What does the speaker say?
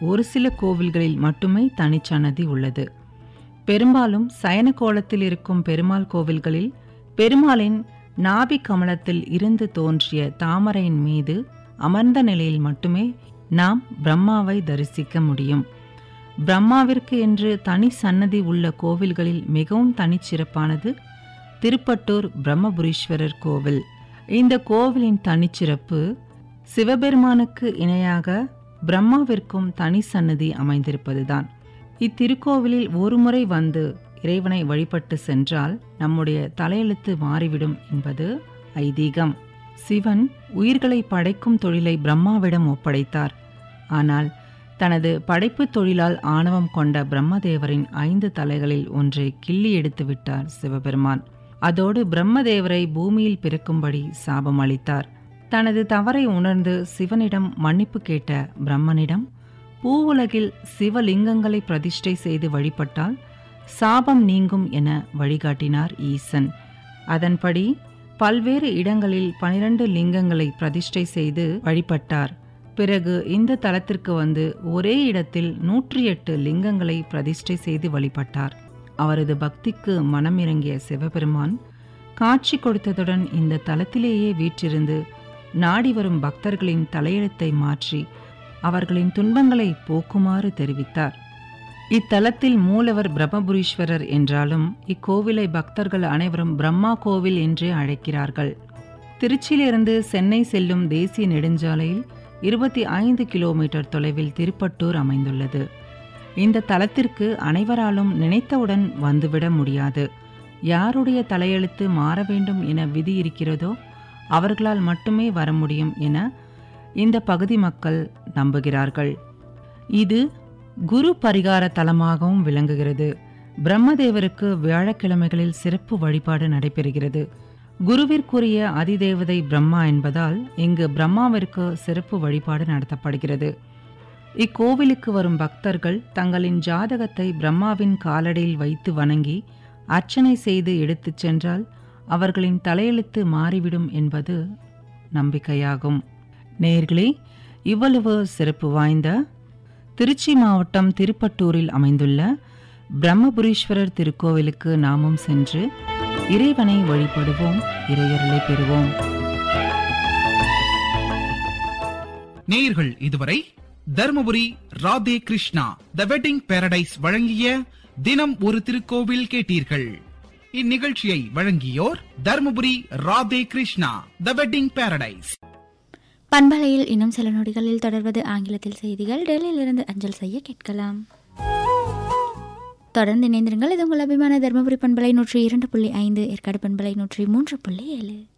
ஒரு சில கோவில்களில் மட்டுமே தனிச்சன்னதி உள்ளது பெரும்பாலும் சயன கோலத்தில் இருக்கும் பெருமாள் கோவில்களில் பெருமாளின் நாபி கமலத்தில் இருந்து தோன்றிய தாமரையின் மீது அமர்ந்த நிலையில் மட்டுமே நாம் பிரம்மாவை தரிசிக்க முடியும் பிரம்மாவிற்கு என்று தனி சன்னதி உள்ள கோவில்களில் மிகவும் தனிச்சிறப்பானது திருப்பட்டூர் பிரம்மபுரீஸ்வரர் கோவில் இந்த கோவிலின் தனிச்சிறப்பு சிவபெருமானுக்கு இணையாக பிரம்மாவிற்கும் தனி சன்னதி அமைந்திருப்பதுதான் இத்திருக்கோவிலில் ஒருமுறை வந்து இறைவனை வழிபட்டு சென்றால் நம்முடைய தலையெழுத்து மாறிவிடும் என்பது ஐதீகம் சிவன் உயிர்களை படைக்கும் தொழிலை பிரம்மாவிடம் ஒப்படைத்தார் ஆனால் தனது படைப்பு தொழிலால் ஆணவம் கொண்ட பிரம்மதேவரின் ஐந்து தலைகளில் ஒன்றை கிள்ளி எடுத்து விட்டார் சிவபெருமான் அதோடு பிரம்மதேவரை பூமியில் பிறக்கும்படி சாபம் அளித்தார் தனது தவறை உணர்ந்து சிவனிடம் மன்னிப்பு கேட்ட பிரம்மனிடம் பூவுலகில் சிவலிங்கங்களை பிரதிஷ்டை செய்து வழிபட்டால் சாபம் நீங்கும் என வழிகாட்டினார் ஈசன் அதன்படி பல்வேறு இடங்களில் பனிரெண்டு லிங்கங்களை பிரதிஷ்டை செய்து வழிபட்டார் பிறகு இந்த தலத்திற்கு வந்து ஒரே இடத்தில் நூற்றி எட்டு லிங்கங்களை பிரதிஷ்டை செய்து வழிபட்டார் அவரது பக்திக்கு மனமிறங்கிய சிவபெருமான் காட்சி கொடுத்ததுடன் இந்த தலத்திலேயே வீற்றிருந்து நாடி வரும் பக்தர்களின் தலையெழுத்தை மாற்றி அவர்களின் துன்பங்களை போக்குமாறு தெரிவித்தார் இத்தலத்தில் மூலவர் பிரம்மபுரீஸ்வரர் என்றாலும் இக்கோவிலை பக்தர்கள் அனைவரும் பிரம்மா கோவில் என்றே அழைக்கிறார்கள் திருச்சியிலிருந்து சென்னை செல்லும் தேசிய நெடுஞ்சாலையில் இருபத்தி ஐந்து கிலோமீட்டர் தொலைவில் திருப்பட்டூர் அமைந்துள்ளது இந்த தலத்திற்கு அனைவராலும் நினைத்தவுடன் வந்துவிட முடியாது யாருடைய தலையெழுத்து மாற வேண்டும் என விதி இருக்கிறதோ அவர்களால் மட்டுமே வர முடியும் என இந்த பகுதி மக்கள் நம்புகிறார்கள் இது குரு பரிகார தலமாகவும் விளங்குகிறது பிரம்மதேவருக்கு வியாழக்கிழமைகளில் சிறப்பு வழிபாடு நடைபெறுகிறது குருவிற்குரிய அதிதேவதை பிரம்மா என்பதால் இங்கு பிரம்மாவிற்கு சிறப்பு வழிபாடு நடத்தப்படுகிறது இக்கோவிலுக்கு வரும் பக்தர்கள் தங்களின் ஜாதகத்தை பிரம்மாவின் காலடியில் வைத்து வணங்கி அர்ச்சனை செய்து எடுத்துச் சென்றால் அவர்களின் தலையெழுத்து மாறிவிடும் என்பது நம்பிக்கையாகும் நேர்களே இவ்வளவு சிறப்பு வாய்ந்த திருச்சி மாவட்டம் திருப்பட்டூரில் அமைந்துள்ள பிரம்மபுரீஸ்வரர் திருக்கோவிலுக்கு நாமும் சென்று இறைவனை வழிபடுவோம் இறையருளை பெறுவோம் நேயர்கள் இதுவரை Dharmapuri Radhe Krishna the wedding paradise வழங்கிய தினம் ஒரு திருக்கோவில் கேட்டீர்கள் இந்நிகழ்ச்சியை வழங்கியோர் Dharmapuri Radhe Krishna the wedding paradise பண்பலையில் இன்னும் சில நொடிகளில் தொடர்வது ஆங்கிலத்தில் செய்திகள் டெல்லியிலிருந்து அஞ்சல் செய்ய கேட்கலாம் தொடர்ந்து இணைந்திருங்கள் இது உங்கள் அபிமான தருமபுரி பண்பலை நூற்றி இரண்டு புள்ளி ஐந்து ஏற்காடு பண்பலை நூற்றி மூன்று புள்ளி ஏழு